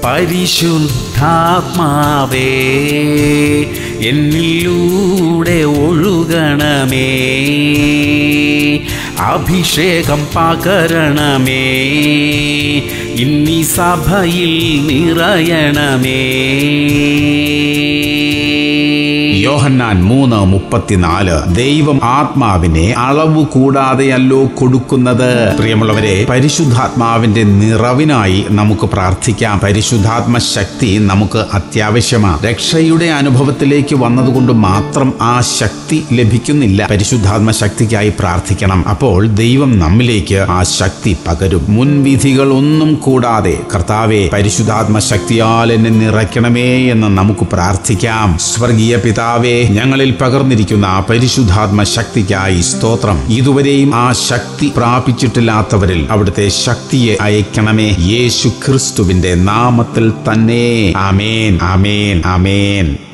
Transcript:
പരിശുദ്ധാത്മാവേ എന്നിലൂടെ ഒഴുകണമേ അഭിഷേകം പകരണമേ ഇന്നീ സഭയിൽ നിറയണമേ യോഹന്നാൻ മൂന്ന് മുപ്പത്തിനാല് ദൈവം ആത്മാവിനെ അളവ് കൂടാതെയല്ലോ കൊടുക്കുന്നത് പ്രിയമുള്ളവരെ പരിശുദ്ധാത്മാവിന്റെ നിറവിനായി നമുക്ക് പ്രാർത്ഥിക്കാം പരിശുദ്ധാത്മ ശക്തി നമുക്ക് അത്യാവശ്യമാണ് രക്ഷയുടെ അനുഭവത്തിലേക്ക് വന്നതുകൊണ്ട് മാത്രം ആ ശക്തി ലഭിക്കുന്നില്ല പരിശുദ്ധാത്മ ശക്തിക്കായി പ്രാർത്ഥിക്കണം അപ്പോൾ ദൈവം നമ്മിലേക്ക് ആ ശക്തി പകരും മുൻവിധികൾ ഒന്നും കൂടാതെ കർത്താവെ പരിശുദ്ധാത്മ ശക്തിയാൽ എന്നെ നിറയ്ക്കണമേ എന്ന് നമുക്ക് പ്രാർത്ഥിക്കാം സ്വർഗീയ പിതാവേ ഞങ്ങളിൽ പകർന്നിരിക്കുന്ന ആ പരിശുദ്ധാത്മ ശക്തിക്കായി സ്തോത്രം ഇതുവരെയും ആ ശക്തി പ്രാപിച്ചിട്ടില്ലാത്തവരിൽ അവിടുത്തെ ശക്തിയെ അയക്കണമേ യേശു ക്രിസ്തുവിന്റെ നാമത്തിൽ തന്നെ ആമേൻ ആമേൻ ആമേൻ